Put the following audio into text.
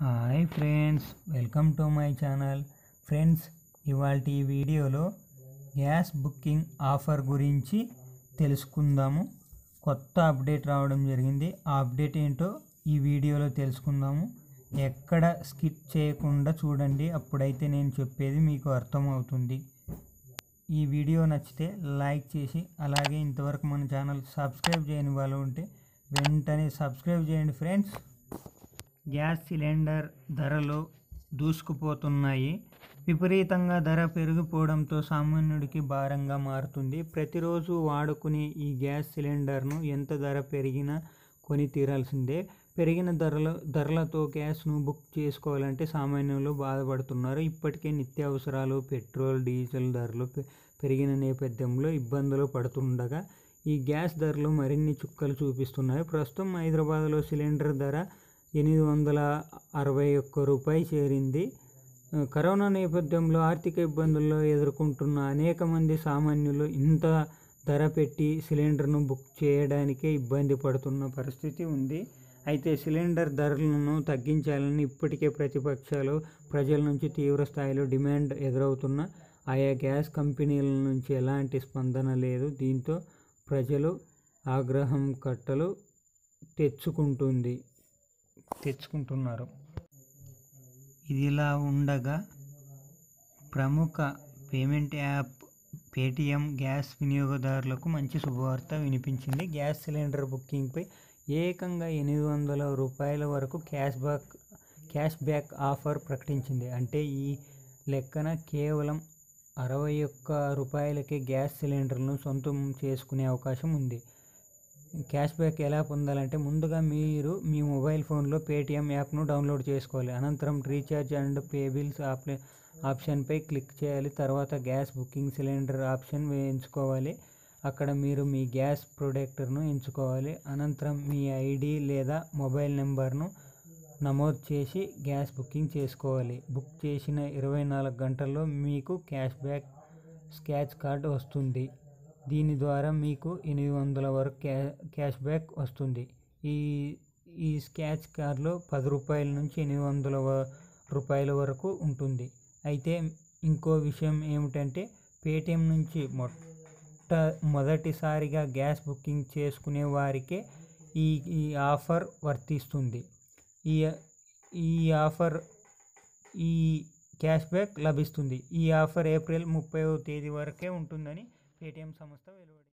hi friends welcome to my channel friends ఇవాళ ఈ వీడియోలో గ్యాస్ బుకింగ్ ఆఫర్ గురించి తెలుసుకుందాము కొత్త అప్డేట్ రావడం జరిగింది ఆ అప్డేట్ ఏంటో ఈ వీడియోలో తెలుసుకుందాము ఎక్కడ స్కిప్ చేయకుండా చూడండి అప్పుడైతే నేను చెప్పేది మీకు అర్థమవుతుంది ఈ వీడియో నచ్చితే లైక్ చేసి అలాగే ఇంతవరకు మన ఛానల్ సబ్స్క్రైబ్ చేయని వాళ్ళు ఉంటే వెంటనే సబ్స్క్రైబ్ చేయండి ఫ్రెండ్స్ గ్యాస్ సిలిండర్ ధరలు దూసుకుపోతున్నాయి విపరీతంగా ధర పెరిగిపోవడంతో సామాన్యుడికి భారంగా మారుతుంది ప్రతిరోజు వాడుకునే ఈ గ్యాస్ సిలిండర్ను ఎంత ధర పెరిగినా కొని తీరాల్సిందే పెరిగిన ధరల ధరలతో గ్యాస్ను బుక్ చేసుకోవాలంటే సామాన్యులు బాధపడుతున్నారు ఇప్పటికే నిత్యావసరాలు పెట్రోల్ డీజిల్ ధరలు పె- పెరిగిన నేపథ్యంలో ఇబ్బందులు పడుతుండగా ఈ గ్యాస్ ధరలు మరిన్ని చుక్కలు చూపిస్తున్నాయి ప్రస్తుతం హైదరాబాద్లో సిలిండర్ ధర ఎనిమిది వందల అరవై ఒక్క రూపాయి చేరింది ఆ, కరోనా నేపథ్యంలో ఆర్థిక ఇబ్బందుల్లో ఎదుర్కొంటున్న అనేక మంది సామాన్యులు ఇంత ధర పెట్టి సిలిండర్ను బుక్ చేయడానికే ఇబ్బంది పడుతున్న పరిస్థితి ఉంది అయితే సిలిండర్ ధరలను తగ్గించాలని ఇప్పటికే ప్రతిపక్షాలు ప్రజల నుంచి తీవ్ర స్థాయిలో డిమాండ్ ఎదురవుతున్న ఆయా గ్యాస్ కంపెనీల నుంచి ఎలాంటి స్పందన లేదు దీంతో ప్రజలు ఆగ్రహం కట్టలు తెచ్చుకుంటుంది తెచ్చుకుంటున్నారు ఇదిలా ఉండగా ప్రముఖ పేమెంట్ యాప్ పేటిఎం గ్యాస్ వినియోగదారులకు మంచి శుభవార్త వినిపించింది గ్యాస్ సిలిండర్ బుకింగ్పై ఏకంగా ఎనిమిది వందల రూపాయల వరకు cashback cashback offer ప్రకటించింది అంటే ఈ లెక్కన కేవలం అరవై ఒక్క రూపాయలకే గ్యాస్ సిలిండర్ను సొంతం చేసుకునే అవకాశం ఉంది క్యాష్ బ్యాక్ ఎలా పొందాలంటే ముందుగా మీరు మీ మొబైల్ ఫోన్లో పేటిఎం యాప్ను డౌన్లోడ్ చేసుకోవాలి అనంతరం రీఛార్జ్ అండ్ పే బిల్స్ ఆప్లే ఆప్షన్పై క్లిక్ చేయాలి తర్వాత గ్యాస్ బుకింగ్ సిలిండర్ ఆప్షన్ ఎంచుకోవాలి అక్కడ మీరు మీ గ్యాస్ ప్రొడక్టర్ను ఎంచుకోవాలి అనంతరం మీ ఐడి లేదా మొబైల్ నెంబర్ను నమోదు చేసి గ్యాస్ బుకింగ్ చేసుకోవాలి బుక్ చేసిన ఇరవై నాలుగు గంటల్లో మీకు క్యాష్ బ్యాక్ స్క్రాచ్ కార్డ్ వస్తుంది దీని ద్వారా మీకు ఎనిమిది వందల వరకు క్యా క్యాష్ బ్యాక్ వస్తుంది ఈ ఈ స్క్రాచ్ కార్డులో పది రూపాయల నుంచి ఎనిమిది వందల వ- రూపాయల వరకు ఉంటుంది అయితే ఇంకో విషయం ఏమిటంటే పేటిఎం నుంచి మొట్ట మొదటిసారిగా గ్యాస్ బుకింగ్ చేసుకునే వారికే ఈ ఈ ఆఫర్ వర్తిస్తుంది ఈ ఈ ఆఫర్ ఈ క్యాష్ బ్యాక్ లభిస్తుంది ఈ ఆఫర్ ఏప్రిల్ ముప్పైవ తేదీ వరకే ఉంటుందని పేటిఎం సంస్థ వెలువడింది